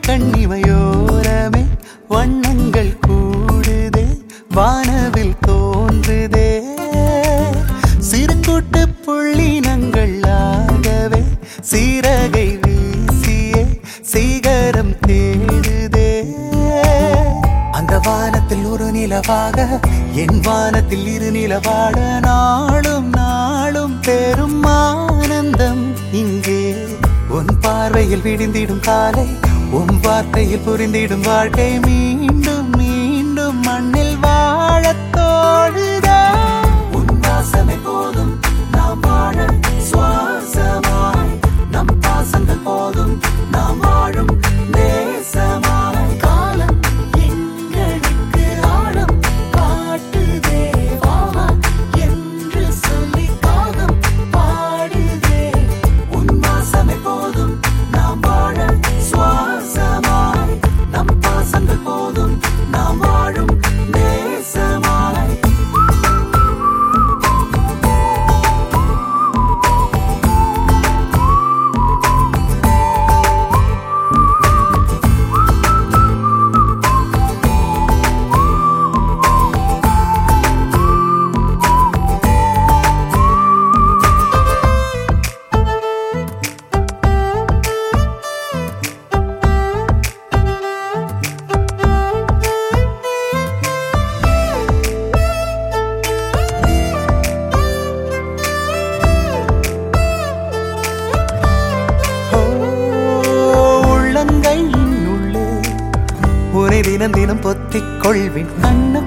கண்ணிமையோரமே வண்ணங்கள் கூடுதே வானவில் தோன்றுதே சிறு கூட்டு புள்ளினங்கள் ஆகவே சீரகை வீசியே சீகரம் தேடுதே அந்த வானத்தில் ஒரு நிலவாக என் வானத்தில் இரு நிலவாட நாளும் நாளும் பெரும் ஆனந்தம் இங்கே உன் பார்வையில் விடிந்திடும் காலை உன் வார்த்தையில் புரிந்திடும் வாழ்க்கை மீண்டும் மீண்டும் மண்ணில் வாழத் தோழுதா உன் வாசனை போதும் நாம் வாழ சுவாசமாய் நம் பாசங்கள் போதும் நாம் வாழும் தேசமாய் காலம் எங்களுக்கு ஆழம் காட்டுதே வாவா என்று சொல்லி காகம் பாடுதே உன் வாசனை போதும் நாம் வாழ சுவாசமாய் நம் பாசங்கள் போதும் நாம் வாழும் தேசமாய் ஓ, உள்ளங்கையின் உள்ளே உனை தினம் தினம் பொத்திக் கொள்வேன் கண்ணம்